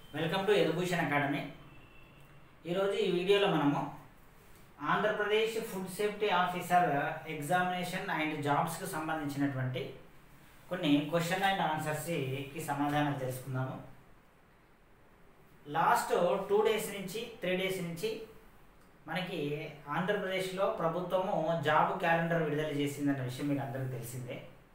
welcome to ఎదుభూషణ్ academy ఈరోజు ఈ వీడియోలో మనము Andhra Pradesh food safety officer examination and జాబ్స్కి సంబంధించినటువంటి కొన్ని క్వశ్చన్ అండ్ ఆన్సర్స్కి సమాధానాలు తెలుసుకుందాము లాస్ట్ టూ డేస్ నుంచి త్రీ డేస్ నుంచి మనకి ఆంధ్రప్రదేశ్లో ప్రభుత్వము జాబ్ క్యాలెండర్ విడుదల చేసిందన్న విషయం మీకు అందరికీ తెలిసిందే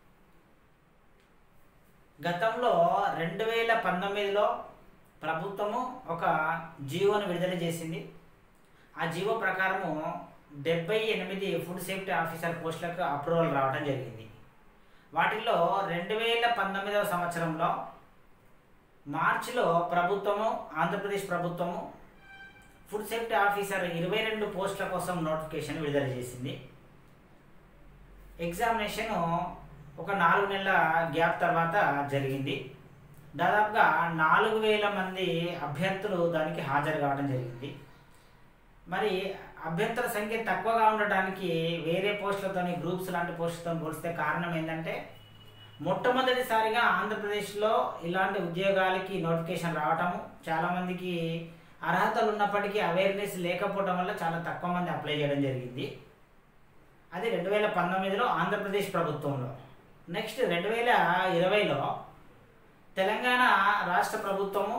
గతంలో రెండు వేల పంతొమ్మిదిలో ప్రభుత్వము ఒక జీవోను విడుదల చేసింది ఆ జీవో ప్రకారము డెబ్బై ఎనిమిది ఫుడ్ సేఫ్టీ ఆఫీసర్ పోస్టులకు అప్రూవల్ రావడం జరిగింది వాటిల్లో రెండు వేల పంతొమ్మిదవ సంవత్సరంలో మార్చిలో ప్రభుత్వము ఆంధ్రప్రదేశ్ ప్రభుత్వము ఫుడ్ సేఫ్టీ ఆఫీసర్ ఇరవై రెండు పోస్టుల కోసం నోటిఫికేషన్ విడుదల చేసింది ఎగ్జామినేషను ఒక నాలుగు నెలల గ్యాప్ తర్వాత జరిగింది దాదాపుగా నాలుగు వేల మంది అభ్యర్థులు దానికి హాజరు కావడం జరిగింది మరి అభ్యర్థుల సంఖ్య తక్కువగా ఉండటానికి వేరే పోస్టులతోని గ్రూప్స్ లాంటి పోస్టులతో పోలిస్తే కారణం ఏంటంటే మొట్టమొదటిసారిగా ఆంధ్రప్రదేశ్లో ఇలాంటి ఉద్యోగాలకి నోటిఫికేషన్ రావటము చాలామందికి అర్హతలు ఉన్నప్పటికీ అవేర్నెస్ లేకపోవడం వల్ల చాలా తక్కువ మంది అప్లై చేయడం జరిగింది అది రెండు వేల పంతొమ్మిదిలో ఆంధ్రప్రదేశ్ ప్రభుత్వంలో నెక్స్ట్ రెండు వేల ఇరవైలో తెలంగాణ రాష్ట్ర ప్రభుత్వము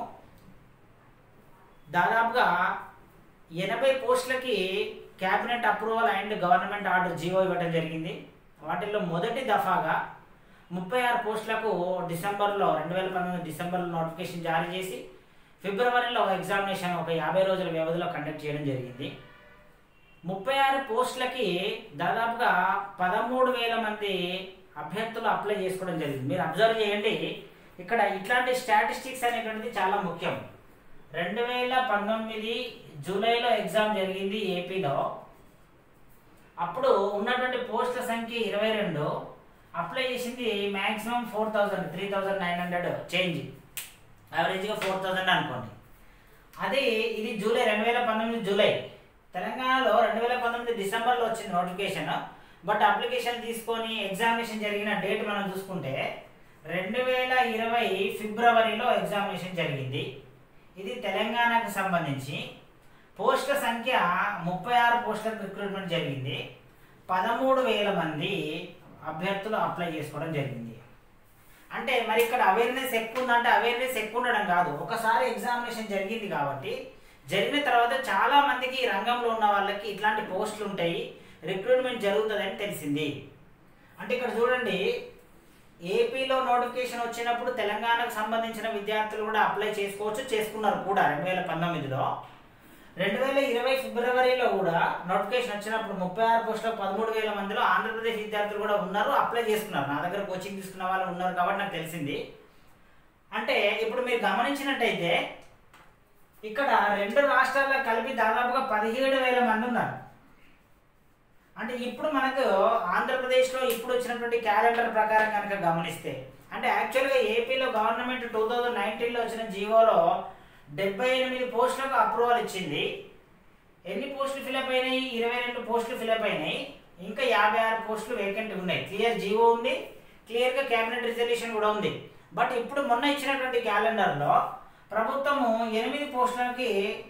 దాదాపుగా ఎనభై పోస్టులకి cabinet approval and government order GO ఇవ్వడం జరిగింది వాటిల్లో మొదటి దఫాగా ముప్పై ఆరు పోస్టులకు డిసెంబర్లో రెండు వేల పంతొమ్మిది డిసెంబర్లో నోటిఫికేషన్ జారీ చేసి ఫిబ్రవరిలో ఎగ్జామినేషన్ ఒక యాభై రోజుల వ్యవధిలో కండక్ట్ చేయడం జరిగింది ముప్పై ఆరు పోస్టులకి దాదాపుగా పదమూడు వేల మంది అభ్యర్థులు అప్లై చేసుకోవడం జరిగింది మీరు అబ్జర్వ్ చేయండి ఇక్కడ ఇట్లాంటి స్టాటిస్టిక్స్ అనేటువంటిది చాలా ముఖ్యం రెండు వేల పంతొమ్మిది జూలైలో ఎగ్జామ్ జరిగింది ఏపీలో అప్పుడు ఉన్నటువంటి పోస్టుల సంఖ్య ఇరవై రెండు అప్లై చేసింది maximum four thousand three thousand nine hundred change యావరేజ్గా ఫోర్ థౌజండ్ అనుకోండి అది ఇది జూలై రెండు వేల పంతొమ్మిది జూలై తెలంగాణలో రెండు వేల పంతొమ్మిది డిసెంబర్లో వచ్చింది నోటిఫికేషన్ బట్ అప్లికేషన్ తీసుకొని ఎగ్జామినేషన్ జరిగిన డేట్ మనం చూసుకుంటే రెండు వేల ఇరవై ఫిబ్రవరిలో ఎగ్జామినేషన్ జరిగింది ఇది తెలంగాణకు సంబంధించి పోస్టుల సంఖ్య ముప్పై ఆరు పోస్టులకు రిక్రూట్మెంట్ జరిగింది పదమూడు వేల మంది అభ్యర్థులు అప్లై చేసుకోవడం జరిగింది అంటే మరి ఇక్కడ అవేర్నెస్ ఎక్కువ ఉందంటే అవేర్నెస్ ఎక్కువ ఉండడం కాదు ఒకసారి ఎగ్జామినేషన్ జరిగింది కాబట్టి జరిగిన తర్వాత చాలా మందికి ఈ రంగంలో ఉన్న వాళ్ళకి ఇట్లాంటి పోస్టులు ఉంటాయి రిక్రూట్మెంట్ జరుగుతుందని తెలిసింది అంటే ఇక్కడ చూడండి ఏపీలో నోటిఫికేషన్ వచ్చినప్పుడు తెలంగాణకు సంబంధించిన విద్యార్థులు కూడా అప్లై చేసుకోవచ్చు చేసుకున్నారు కూడా రెండు వేల పంతొమ్మిదిలో రెండు వేల ఇరవై ఫిబ్రవరిలో కూడా నోటిఫికేషన్ వచ్చినప్పుడు ముప్పై ఆరు పోస్టులో పదమూడు వేల మందిలో ఆంధ్రప్రదేశ్ విద్యార్థులు కూడా ఉన్నారు అప్లై చేసుకున్నారు నా దగ్గర కోచింగ్ తీసుకున్న వాళ్ళు ఉన్నారు కాబట్టి నాకు తెలిసింది అంటే ఇప్పుడు మీరు గమనించినట్టయితే ఇక్కడ రెండు రాష్ట్రాల్లో కలిపి దాదాపుగా పదిహేడు వేల మంది ఉన్నారు అంటే ఇప్పుడు మనకు ఆంధ్రప్రదేశ్లో ఇప్పుడు వచ్చినటువంటి క్యాలెండర్ ప్రకారం కనుక గమనిస్తే అంటే యాక్చువల్గా ఏపీలో గవర్నమెంట్ టూ థౌజండ్ నైన్టీన్లో వచ్చిన జీవోలో డెబ్బై ఎనిమిది పోస్టులకు అప్రూవల్ ఇచ్చింది ఎన్ని పోస్టులు ఫిలప్ అయినాయి ఇరవై రెండు పోస్టులు ఫిలప్ అయినాయి ఇంకా యాభై ఆరు పోస్టులు వేకెంట్ ఉన్నాయి క్లియర్ జీవో ఉంది క్లియర్గా క్యాబినెట్ రిజల్యూషన్ కూడా ఉంది బట్ ఇప్పుడు మొన్న ఇచ్చినటువంటి క్యాలెండర్లో ప్రభుత్వము ఎనిమిది పోస్టులకి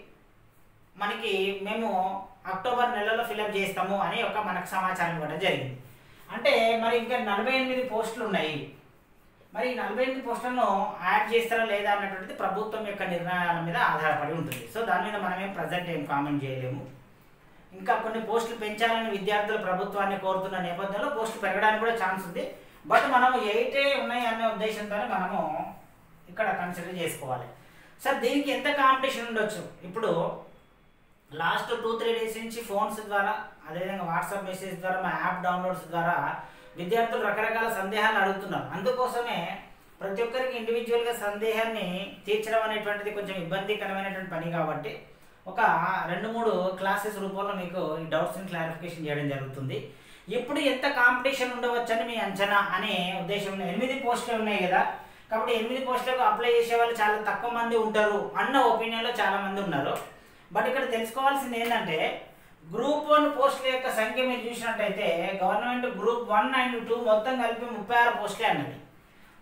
మనకి మేము అక్టోబర్ నెలలో ఫిలప్ చేస్తాము అని ఒక మనకు సమాచారం ఇవ్వడం జరిగింది అంటే మరి ఇంకా నలభై ఎనిమిది పోస్టులు ఉన్నాయి మరి ఈ నలభై ఎనిమిది పోస్టులను యాడ్ చేస్తారా లేదా అన్నటువంటిది ప్రభుత్వం యొక్క నిర్ణయాల మీద ఆధారపడి ఉంటుంది సో దాని మీద మనమేం ప్రజెంట్ ఏం కామెంట్ చేయలేము ఇంకా కొన్ని పోస్టులు పెంచాలని విద్యార్థులు ప్రభుత్వాన్ని కోరుతున్న నేపథ్యంలో పోస్టులు పెరగడానికి కూడా ఛాన్స్ ఉంది బట్ మనము ఎయిటే ఉన్నాయి అనే ఉద్దేశంతోనే మనము ఇక్కడ కన్సిడర్ చేసుకోవాలి సార్ దీనికి ఎంత కాంపిటీషన్ ఉండొచ్చు ఇప్పుడు లాస్ట్ టూ త్రీ డేస్ నుంచి ఫోన్స్ ద్వారా అదేవిధంగా వాట్సాప్ మెసేజ్ ద్వారా మా యాప్ డౌన్లోడ్స్ ద్వారా విద్యార్థులు రకరకాల సందేహాలు అడుగుతున్నారు అందుకోసమే ప్రతి ఒక్కరికి ఇండివిజువల్గా సందేహాన్ని తీర్చడం అనేటువంటిది కొంచెం ఇబ్బందికరమైనటువంటి పని కాబట్టి ఒక రెండు మూడు క్లాసెస్ రూపంలో మీకు ఈ డౌట్స్ని క్లారిఫికేషన్ చేయడం జరుగుతుంది ఇప్పుడు ఎంత కాంపిటీషన్ ఉండవచ్చని మీ అంచనా అనే ఉద్దేశం ఎనిమిది పోస్టులు ఉన్నాయి కదా కాబట్టి ఎనిమిది పోస్టులకు అప్లై చేసే వాళ్ళు చాలా తక్కువ మంది ఉంటారు అన్న ఒపీనియన్లో చాలా మంది ఉన్నారు బట్ ఇక్కడ తెలుసుకోవాల్సింది ఏంటంటే గ్రూప్ వన్ పోస్టుల యొక్క సంఖ్య మీరు చూసినట్టయితే government group one and two మొత్తం కలిపి ముప్పై ఆరు పోస్టులే అన్నది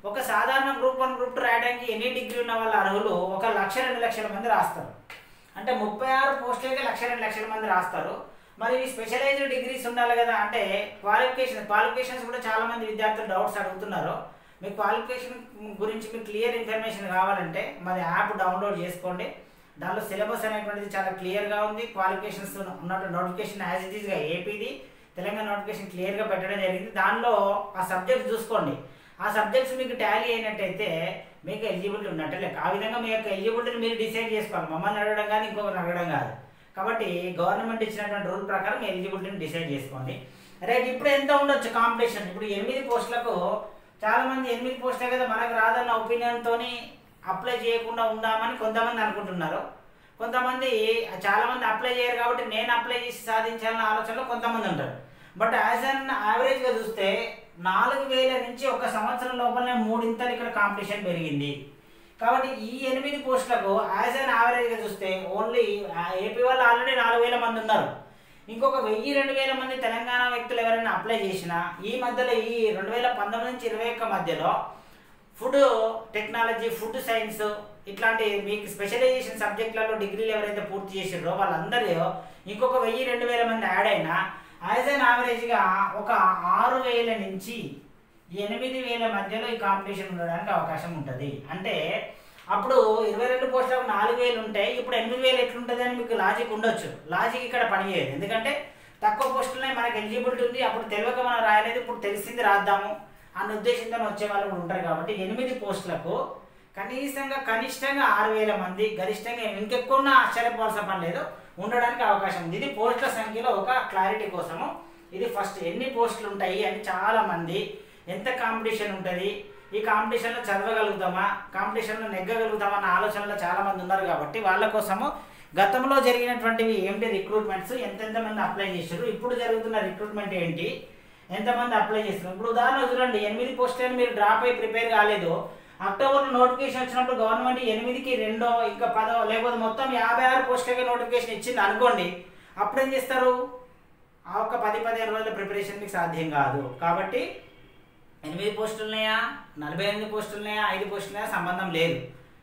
ఒక సాధారణ గ్రూప్ వన్ గ్రూప్ టూ రాయడానికి ఎన్ని డిగ్రీ ఉన్న వాళ్ళ అర్హులు ఒక లక్ష రెండు లక్షల మంది రాస్తారు అంటే ముప్పై ఆరు పోస్టులకి లక్ష రెండు లక్షల మంది రాస్తారు మరి ఇవి స్పెషలైజ్డ్ డిగ్రీస్ ఉండాలి కదా అంటే క్వాలిఫికేషన్ క్వాలిఫికేషన్స్ కూడా చాలా మంది విద్యార్థులు డౌట్స్ అడుగుతున్నారు మీ క్వాలిఫికేషన్ గురించి మీకు క్లియర్ ఇన్ఫర్మేషన్ కావాలంటే మరి యాప్ డౌన్లోడ్ చేసుకోండి దానిలో సిలబస్ అనేటువంటిది చాలా క్లియర్గా ఉంది క్వాలిఫికేషన్స్ ఉన్నట్టు నోటిఫికేషన్ యాజ్ ఇట్ ఈస్గా ఏపీది తెలంగాణ నోటిఫికేషన్ క్లియర్గా పెట్టడం జరిగింది దానిలో ఆ సబ్జెక్ట్స్ చూసుకోండి ఆ సబ్జెక్ట్స్ మీకు టాలీ అయినట్టయితే మీకు ఎలిజిబిలిటీ ఉన్నట్టే లెక్క ఆ విధంగా మీ యొక్క ఎలిజిబిలిటీని మీరు డిసైడ్ చేసుకోవాలి మమ్మల్ని అడగడం కానీ ఇంకొకరిని అడగడం కాదు కాబట్టి గవర్నమెంట్ ఇచ్చినటువంటి రూల్ ప్రకారం మీ ఎలిజిబిలిటీని డిసైడ్ చేసుకోండి రైట్ ఇప్పుడు ఎంత ఉండొచ్చు కాంపిటీషన్ ఇప్పుడు ఎనిమిది పోస్టులకు చాలా మంది ఎనిమిది పోస్టులే కదా మనకు రాదన్న ఒపీనియన్తో అప్లై చేయకుండా ఉందామని కొంతమంది అనుకుంటున్నారు కొంతమంది చాలా మంది అప్లై చేయరు కాబట్టి నేను అప్లై చేసి సాధించాలన్న ఆలోచనలో కొంతమంది ఉంటారు బట్ యాజ్ అన్ యావరేజ్గా చూస్తే నాలుగు వేల నుంచి ఒక సంవత్సరం లోపలనే మూడింతలు ఇక్కడ కాంపిటీషన్ పెరిగింది కాబట్టి ఈ ఎనిమిది పోస్టులకు యాజ్ అన్ యావరేజ్గా చూస్తే ఓన్లీ ఏపీ వాళ్ళు ఆల్రెడీ నాలుగు వేల మంది ఉన్నారు ఇంకొక వెయ్యి రెండు వేల మంది తెలంగాణ వ్యక్తులు ఎవరైనా అప్లై చేసినా ఈ మధ్యలో ఈ రెండు వేల పంతొమ్మిది నుంచి ఇరవై ఒక్క మధ్యలో ఫుడ్ టెక్నాలజీ ఫుడ్ సైన్స్ ఇట్లాంటి మీకు స్పెషలైజేషన్ సబ్జెక్టులలో డిగ్రీలు ఎవరైతే పూర్తి చేసిర్రో వాళ్ళందరూ ఇంకొక వెయ్యి రెండు వేల మంది యాడ్ అయినా యాజ్ అన్ యావరేజ్గా ఒక ఆరు వేల నుంచి ఎనిమిది వేల మధ్యలో ఈ కాంపిటీషన్ ఉండడానికి అవకాశం ఉంటుంది అంటే అప్పుడు ఇరవై రెండు పోస్టులకు నాలుగు వేలు ఉంటే ఇప్పుడు ఎనిమిది వేలు ఎట్లుంటుంది అని మీకు లాజిక్ ఉండొచ్చు లాజిక్ ఇక్కడ పనిచేయదు ఎందుకంటే తక్కువ పోస్టులనే మనకి ఎలిజిబిలిటీ ఉంది అప్పుడు తెలియక మనం రాయలేదు ఇప్పుడు తెలిసింది రాద్దాము అన్న ఉద్దేశంతో వచ్చే వాళ్ళు కూడా ఉంటారు కాబట్టి ఎనిమిది పోస్టులకు కనీసంగా కనిష్టంగా ఆరు వేల మంది గరిష్టంగా ఇంకెక్కువ ఉన్నా ఆశ్చర్యపోవాల్సిన పని లేదు ఉండడానికి అవకాశం ఉంది ఇది పోస్టుల సంఖ్యలో ఒక క్లారిటీ కోసము ఇది ఫస్ట్ ఎన్ని పోస్టులు ఉంటాయి అని చాలా మంది ఎంత కాంపిటీషన్ ఉంటుంది ఈ కాంపిటీషన్లో చదవగలుగుతామా కాంపిటీషన్లో నెగ్గగలుగుతామా అన్న ఆలోచనలో చాలా మంది ఉన్నారు కాబట్టి వాళ్ళ కోసము గతంలో జరిగినటువంటివి ఏంటి రిక్రూట్మెంట్స్ ఎంతెంత మంది అప్లై చేశారు ఇప్పుడు జరుగుతున్న రిక్రూట్మెంట్ ఏంటి ఎంతమంది అప్లై చేస్తున్నారు ఇప్పుడు ఉదాహరణ చూడండి ఎనిమిది పోస్టులను మీరు డ్రాప్ అయి ప్రిపేర్ కాలేదు అక్టోబర్లో నోటిఫికేషన్ వచ్చినప్పుడు గవర్నమెంట్ ఎనిమిదికి రెండో ఇంకా పదో లేకపోతే మొత్తం యాభై ఆరు పోస్టులకి నోటిఫికేషన్ ఇచ్చింది అనుకోండి అప్పుడు ఏం చేస్తారు ఆ ఒక్క పది పదిహేను రోజుల ప్రిపరేషన్ మీకు సాధ్యం కాదు కాబట్టి ఎనిమిది పోస్టులు ఉన్నాయా నలభై ఎనిమిది పోస్టులు ఉన్నాయా ఐదు పోస్టులు ఉన్నాయా సంబంధం లేదు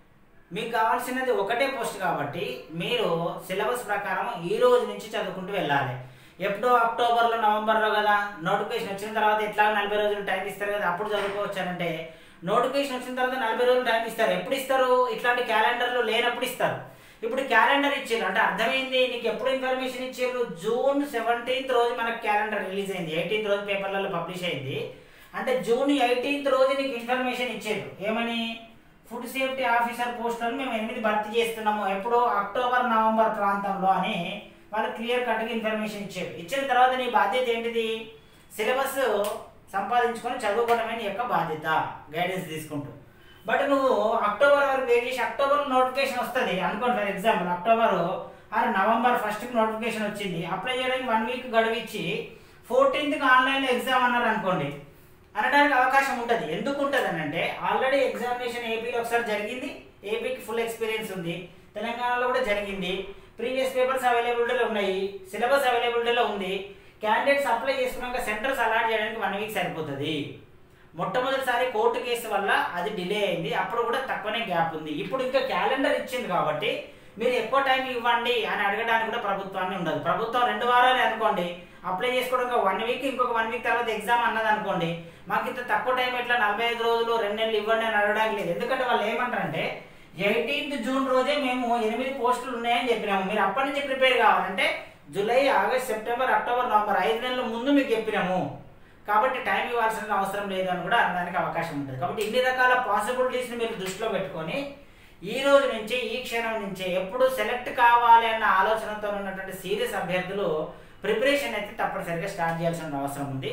మీకు కావాల్సినది ఒకటే పోస్ట్ కాబట్టి మీరు సిలబస్ ప్రకారం ఈ రోజు నుంచి చదువుకుంటూ వెళ్ళాలి ఎప్పుడో అక్టోబర్లో నవంబర్లో కదా నోటిఫికేషన్ వచ్చిన తర్వాత ఎట్లా నలభై రోజులు టైం ఇస్తారు కదా అప్పుడు చదువుకోవచ్చానంటే నోటిఫికేషన్ వచ్చిన తర్వాత నలభై రోజులు టైం ఇస్తారు ఎప్పుడు ఇస్తారు ఇట్లాంటి క్యాలెండర్లు లేనప్పుడు ఇస్తారు ఇప్పుడు క్యాలెండర్ ఇచ్చారు అంటే అర్థమైంది నీకు ఎప్పుడు ఇన్ఫర్మేషన్ ఇచ్చారు జూన్ సెవెంటీన్త్ రోజు మనకు క్యాలెండర్ రిలీజ్ అయింది ఎయిటీన్త్ రోజు పేపర్లలో పబ్లిష్ అయింది అంటే జూన్ ఎయిటీన్త్ రోజు నీకు ఇన్ఫర్మేషన్ ఇచ్చారు ఏమని ఫుడ్ సేఫ్టీ ఆఫీసర్ పోస్టులను మేము ఎనిమిది భర్తీ చేస్తున్నాము ఎప్పుడు అక్టోబర్ నవంబర్ ప్రాంతంలో అని వాళ్ళు క్లియర్ కట్గా ఇన్ఫర్మేషన్ ఇచ్చారు ఇచ్చిన తర్వాత నీ బాధ్యత ఏంటిది సిలబస్ సంపాదించుకొని చదువుకోవడమే నీ యొక్క బాధ్యత గైడెన్స్ తీసుకుంటూ బట్ నువ్వు అక్టోబర్ వరకు వెయిట్ చేసి అక్టోబర్ నోటిఫికేషన్ వస్తుంది అనుకోండి for example October or November ఫస్ట్కి నోటిఫికేషన్ వచ్చింది అప్లై చేయడానికి వన్ వీక్ గడువిచ్చి ఫోర్టీన్త్కి ఆన్లైన్లో ఎగ్జామ్ అన్నారు అనుకోండి అనడానికి అవకాశం ఉంటుంది ఎందుకు ఉంటుంది అని అంటే ఆల్రెడీ ఎగ్జామినేషన్ ఏపీలో ఒకసారి జరిగింది ఏపీకి ఫుల్ ఎక్స్పీరియన్స్ ఉంది తెలంగాణలో కూడా జరిగింది ప్రీవియస్ పేపర్స్ అవైలబిలిటీలో ఉన్నాయి సిలబస్ అవైలబిలిటీలో ఉంది క్యాండిడేట్స్ అప్లై చేసుకున్నాక సెంటర్స్ అలాట్ చేయడానికి వన్ వీక్ సరిపోతుంది మొట్టమొదటిసారి కోర్టు కేసు వల్ల అది డిలే అయింది అప్పుడు కూడా తక్కువనే గ్యాప్ ఉంది ఇప్పుడు ఇంకా క్యాలెండర్ ఇచ్చింది కాబట్టి మీరు ఎక్కువ టైం ఇవ్వండి అని అడగడానికి కూడా ప్రభుత్వాన్ని ఉండదు ప్రభుత్వం రెండు వారాలే అనుకోండి అప్లై చేసుకోవడానికి వన్ వీక్ ఇంకొక వన్ వీక్ తర్వాత ఎగ్జామ్ అన్నది అనుకోండి మాకు ఇంత తక్కువ టైం ఎట్లా నలభై ఐదు రోజులు రెండు నెలలు ఇవ్వండి అని అడగడానికి లేదు ఎందుకంటే వాళ్ళు ఏమంటారంటే ఎయిటీన్త్ జూన్ రోజే మేము ఎనిమిది పోస్టులు ఉన్నాయని చెప్పినాము మీరు అప్పటి నుంచి ప్రిపేర్ కావాలంటే July August September October November ఐదు నెలల ముందు మీకు చెప్పినాము కాబట్టి టైం ఇవ్వాల్సిన అవసరం లేదు అని కూడా అనడానికి అవకాశం ఉంటుంది కాబట్టి ఇన్ని రకాల పాసిబిలిటీస్ని మీరు దృష్టిలో పెట్టుకొని ఈ రోజు నుంచి ఈ క్షణం నుంచే ఎప్పుడు సెలెక్ట్ కావాలి అన్న ఆలోచనతో ఉన్నటువంటి సీరియస్ అభ్యర్థులు ప్రిపరేషన్ అయితే తప్పనిసరిగా స్టార్ట్ చేయాల్సిన అవసరం ఉంది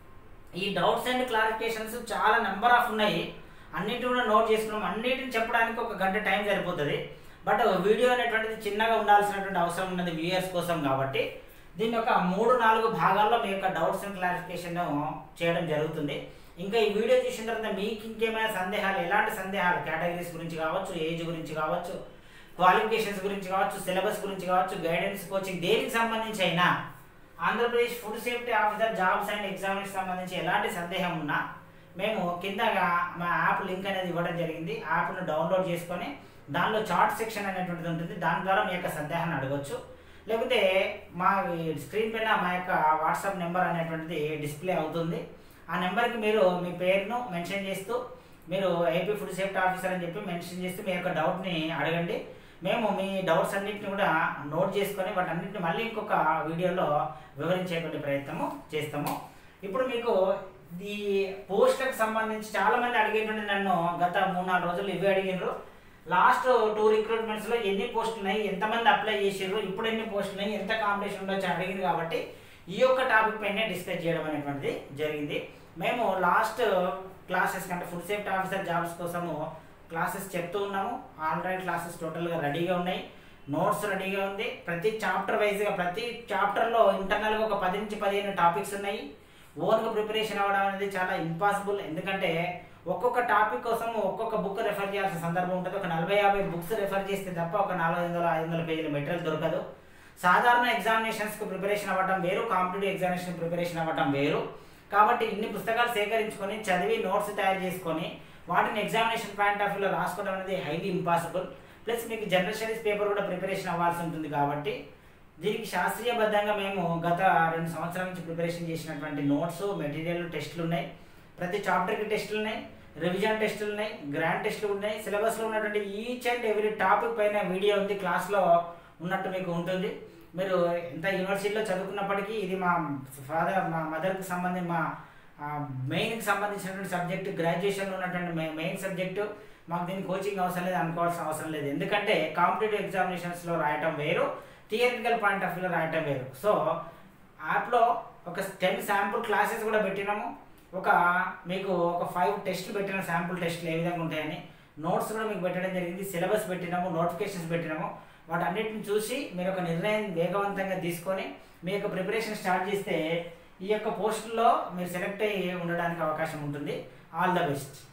ఈ డౌట్స్ అండ్ క్లారిఫికేషన్స్ చాలా నెంబర్ ఆఫ్ ఉన్నాయి అన్నిటి కూడా నోట్ చేసుకున్నాం అన్నిటిని చెప్పడానికి ఒక గంట టైం సరిపోతుంది బట్ వీడియో అనేటువంటిది చిన్నగా ఉండాల్సినటువంటి అవసరం ఉన్నది వ్యూయర్స్ కోసం కాబట్టి దీన్ని ఒక మూడు నాలుగు భాగాల్లో మీ యొక్క డౌట్స్ అండ్ క్లారిఫికేషన్ చేయడం జరుగుతుంది ఇంకా ఈ వీడియో చూసిన తర్వాత మీకు ఇంకేమైనా సందేహాలు ఎలాంటి సందేహాలు కేటగిరీస్ గురించి కావచ్చు ఏజ్ గురించి కావచ్చు క్వాలిఫికేషన్స్ గురించి కావచ్చు సిలబస్ గురించి కావచ్చు గైడెన్స్ కోచింగ్ దేనికి సంబంధించి అయినా Andhra Pradesh food safety officer jobs and ఎగ్జామ్కి సంబంధించి ఎలాంటి సందేహం ఉన్నా మేము కిందగా మా యాప్ లింక్ అనేది ఇవ్వడం జరిగింది యాప్ను డౌన్లోడ్ చేసుకొని దానిలో చాట్ సెక్షన్ అనేటువంటిది ఉంటుంది దాని ద్వారా మీ యొక్క సందేహాన్ని అడగొచ్చు లేకపోతే మా ఈ స్క్రీన్ పైన మా యొక్క వాట్సాప్ నెంబర్ అనేటువంటిది డిస్ప్లే అవుతుంది ఆ నెంబర్కి మీరు మీ పేరును మెన్షన్ చేస్తూ మీరు ఏపీ ఫుడ్ సేఫ్టీ ఆఫీసర్ అని చెప్పి మెన్షన్ చేస్తూ మీ యొక్క డౌట్ని అడగండి మేము మీ డౌట్స్ అన్నింటిని కూడా నోట్ చేసుకొని వాటన్నిటిని మళ్ళీ ఇంకొక వీడియోలో వివరించేటువంటి ప్రయత్నము చేస్తాము ఇప్పుడు మీకు ఈ పోస్టులకు సంబంధించి చాలా మంది అడిగేటువంటి నన్ను గత మూడు నాలుగు రోజులు ఇవి అడిగినారు లాస్ట్ టూ రిక్రూట్మెంట్స్ లో ఎన్ని పోస్టులు ఉన్నాయి ఎంతమంది అప్లై చేసారు ఇప్పుడు ఎన్ని పోస్టులు ఉన్నాయి ఎంత కాంపిటీషన్ ఉండొచ్చు అడిగింది కాబట్టి ఈ యొక్క టాపిక్ పైన డిస్కస్ చేయడం అనేటువంటిది జరిగింది మేము లాస్ట్ క్లాసెస్ కంటే ఫుడ్ సేఫ్టీ ఆఫీసర్ జాబ్స్ కోసము క్లాసెస్ చెప్తూ ఉన్నాము ఆన్లైన్ క్లాసెస్ టోటల్గా రెడీగా ఉన్నాయి నోట్స్ రెడీగా ఉంది ప్రతి చాప్టర్ వైజ్గా ప్రతి చాప్టర్లో ఇంటర్నల్గా ఒక పది నుంచి పదిహేను టాపిక్స్ ఉన్నాయి ఓన్గా ప్రిపరేషన్ అవ్వడం అనేది చాలా ఇంపాసిబుల్ ఎందుకంటే ఒక్కొక్క టాపిక్ కోసం ఒక్కొక్క బుక్ రెఫర్ చేయాల్సిన సందర్భం ఉంటుంది ఒక నలభై యాభై బుక్స్ రెఫర్ చేస్తే తప్ప ఒక నాలుగు వందల ఐదు వందల పేజీల మెటీరియల్ దొరకదు సాధారణ ఎగ్జామినేషన్స్కి ప్రిపరేషన్ అవ్వడం వేరు కాంపిటేటివ్ ఎగ్జామినేషన్ ప్రిపరేషన్ అవ్వడం వేరు కాబట్టి ఇన్ని పుస్తకాలు సేకరించుకొని చదివి నోట్స్ తయారు చేసుకొని వాటిని ఎగ్జామినేషన్ పాయింట్ ఆఫ్ వ్యూలో రాసుకోవడం అనేది హైలీ ఇంపాసిబుల్ ప్లస్ మీకు జనరల్ స్టడీస్ పేపర్ కూడా ప్రిపరేషన్ అవ్వాల్సి ఉంటుంది కాబట్టి దీనికి శాస్త్రీయబద్ధంగా మేము గత రెండు సంవత్సరాల నుంచి ప్రిపరేషన్ చేసినటువంటి నోట్స్ మెటీరియల్ టెస్టులు ఉన్నాయి ప్రతి చాప్టర్కి టెస్టులు ఉన్నాయి రివిజన్ టెస్టులు ఉన్నాయి గ్రాండ్ టెస్టులు ఉన్నాయి సిలబస్లో ఉన్నటువంటి ఈచ్ అండ్ ఎవ్రీ టాపిక్ పైన వీడియో ఉంది క్లాస్లో ఉన్నట్టు మీకు ఉంటుంది మీరు ఎంత యూనివర్సిటీలో చదువుకున్నప్పటికీ ఇది మా ఫాదర్ మా మదర్కి సంబంధించి మా మెయిన్కి సంబంధించినటువంటి సబ్జెక్ట్ గ్రాడ్యుయేషన్లో ఉన్నటువంటి మెయిన్ సబ్జెక్టు మాకు దీనికి కోచింగ్ అవసరం లేదు అనుకోవాల్సిన అవసరం లేదు ఎందుకంటే కాంపిటేటివ్ ఎగ్జామినేషన్స్లో రాయటం వేరు థియరిటికల్ పాయింట్ ఆఫ్ వ్యూలో రాయటం వేరు సో యాప్లో ఒక టెన్ శాంపుల్ క్లాసెస్ కూడా పెట్టినాము ఒక మీకు ఒక ఫైవ్ టెస్ట్లు పెట్టిన శాంపుల్ టెస్ట్లు ఏ విధంగా ఉంటాయని నోట్స్ కూడా మీకు పెట్టడం జరిగింది సిలబస్ పెట్టినాము నోటిఫికేషన్స్ పెట్టినాము వాటన్నిటిని చూసి మీరు ఒక నిర్ణయం వేగవంతంగా తీసుకొని మీ యొక్క ప్రిపరేషన్ స్టార్ట్ చేస్తే ఈ యొక్క పోస్టుల్లో మీరు సెలెక్ట్ అయ్యి ఉండడానికి అవకాశం ఉంటుంది ఆల్ ద బెస్ట్